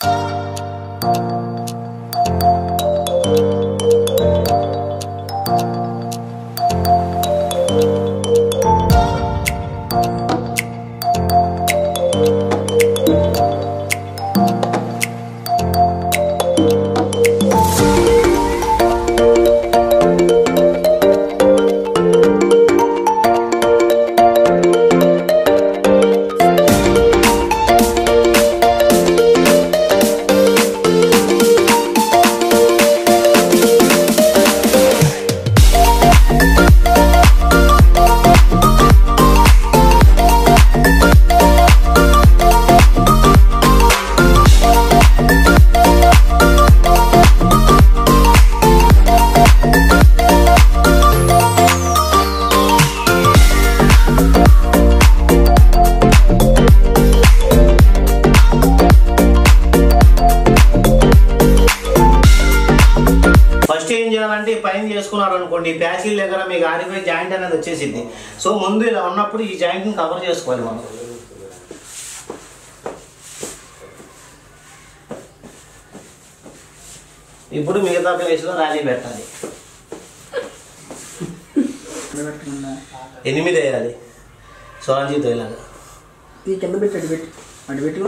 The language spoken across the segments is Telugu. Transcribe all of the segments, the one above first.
ఫస్ట్ ఏం చేయాలంటే ఈ పైన చేసుకున్నారు అనుకోండి ఈ ప్యాచీల దగ్గర మీకు ఆరిపోయి జాయింట్ అనేది వచ్చేసింది సో ముందు ఇలా ఉన్నప్పుడు ఈ జాయింట్ని కవర్ చేసుకోవాలి మనం ఇప్పుడు మిగతా ప్లేస్లో ర్యాలీ పెట్టాలి ఎనిమిది వేయాలి సోరంజీతో ఇలాగా ఈ కింద పెట్టి అటు పెట్టి అటు పెట్టుకో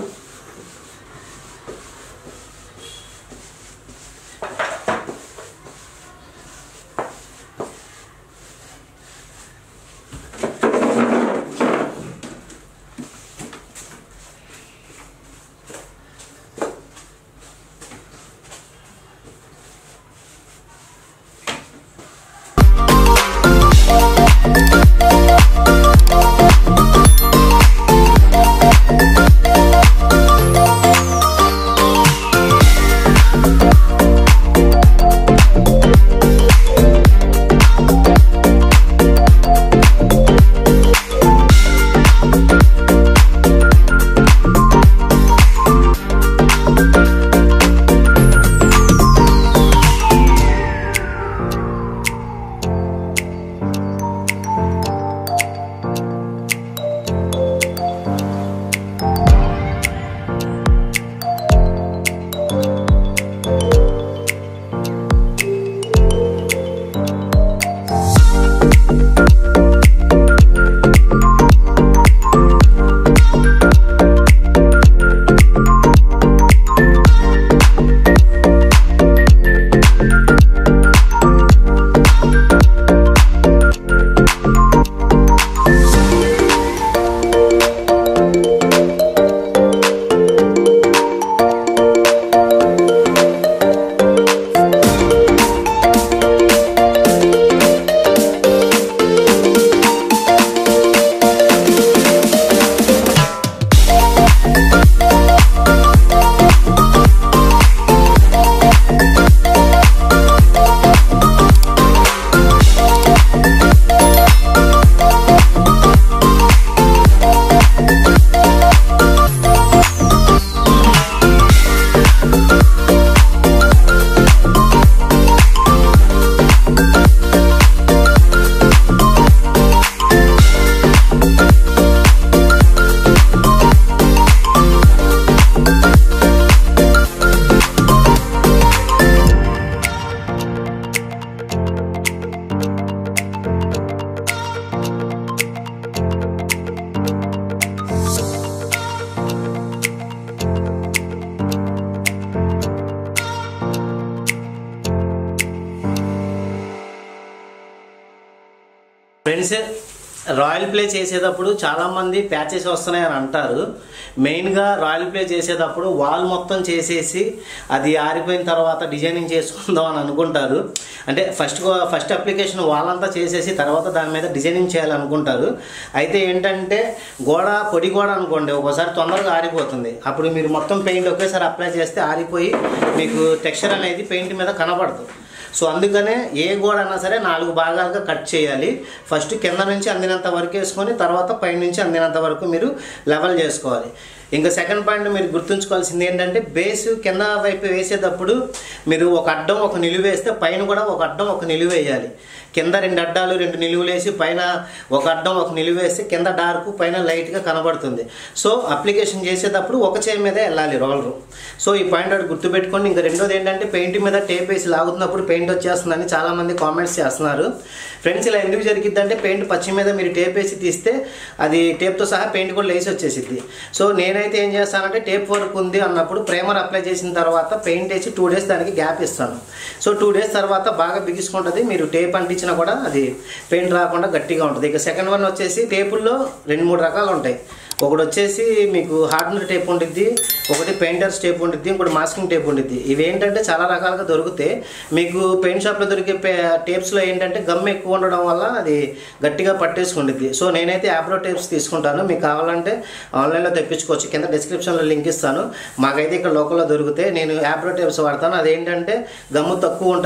ఫ్రెండ్స్ రాయల్ ప్లే చేసేటప్పుడు చాలామంది ప్యాచెస్ వస్తున్నాయని అంటారు మెయిన్గా రాయల్ ప్లే చేసేటప్పుడు వాల్ మొత్తం చేసేసి అది ఆరిపోయిన తర్వాత డిజైనింగ్ చేసుకుందాం అని అనుకుంటారు అంటే ఫస్ట్ ఫస్ట్ అప్లికేషన్ వాల్ అంతా చేసేసి తర్వాత దాని మీద డిజైనింగ్ చేయాలనుకుంటారు అయితే ఏంటంటే గోడ పొడి గోడ అనుకోండి ఒక్కోసారి తొందరగా ఆరిపోతుంది అప్పుడు మీరు మొత్తం పెయింట్ ఒకేసారి అప్లై చేస్తే ఆరిపోయి మీకు టెక్స్చర్ అనేది పెయింట్ మీద కనబడదు సో అందుకనే ఏ గోడ అయినా సరే నాలుగు భాగాలుగా కట్ చేయాలి ఫస్ట్ కింద నుంచి అందినంత వరకు వేసుకొని తర్వాత పై నుంచి అందినంత వరకు మీరు లెవెల్ చేసుకోవాలి ఇంకా సెకండ్ పాయింట్ మీరు గుర్తుంచుకోవాల్సింది ఏంటంటే బేస్ కింద వైపు వేసేటప్పుడు మీరు ఒక అడ్డం ఒక నిలువు వేస్తే పైన కూడా ఒక అడ్డం ఒక నిలువు వేయాలి కింద రెండు అడ్డాలు రెండు నిలువులు వేసి పైన ఒక అడ్డం ఒక నిలువు వేస్తే కింద డార్క్ పైన లైట్గా కనబడుతుంది సో అప్లికేషన్ చేసేటప్పుడు ఒక చేయి మీదే వెళ్ళాలి రోలరు సో ఈ పాయింట్ ఒకటి గుర్తుపెట్టుకోండి ఇంకా రెండోది ఏంటంటే పెయింట్ మీద టేప్ వేసి లాగుతున్నప్పుడు పెయింట్ వచ్చేస్తుందని చాలామంది కామెంట్స్ చేస్తున్నారు ఫ్రెండ్స్ ఇలా ఎందుకు జరిగిద్దంటే పెయింట్ పచ్చి మీద మీరు టేప్ వేసి తీస్తే అది టేప్తో సహా పెయింట్ కూడా లేసి వచ్చేసిద్ది సో నేనైతే ఏం చేస్తానంటే టేప్ వర్క్ ఉంది అన్నప్పుడు ప్రేమర్ అప్లై చేసిన తర్వాత పెయింట్ వేసి టూ డేస్ దానికి గ్యాప్ ఇస్తాను సో టూ డేస్ తర్వాత బాగా బిగుసుకుంటుంది మీరు టేప్ అంటించినా కూడా అది పెయింట్ రాకుండా గట్టిగా ఉంటుంది ఇక సెకండ్ వన్ వచ్చేసి టేపుల్లో రెండు మూడు రకాలు ఉంటాయి ఒకటి వచ్చేసి మీకు హార్డ్నర్ టేప్ ఉండిద్ది ఒకటి పెయింటర్స్ టేప్ ఉండిద్ది ఇంకోటి మాస్కింగ్ టేప్ ఉండిద్ది ఇవి ఏంటంటే చాలా రకాలుగా దొరుకుతాయి మీకు పెయింట్ షాప్లో దొరికే పే- టేప్స్లో ఏంటంటే గమ్ ఎక్కువ ఉండడం వల్ల అది గట్టిగా పట్టేసుకుండిద్ది సో నేనైతే యాప్రో టేప్స్ తీసుకుంటాను మీకు కావాలంటే ఆన్లైన్లో తెప్పించుకోవచ్చు కింద డిస్క్రిప్షన్లో లింక్ ఇస్తాను మాకైతే ఇక్కడ లోకల్లో దొరికితే నేను యాప్రో టేప్స్ వాడతాను అదేంటంటే గమ్ము తక్కువ ఉంటుంది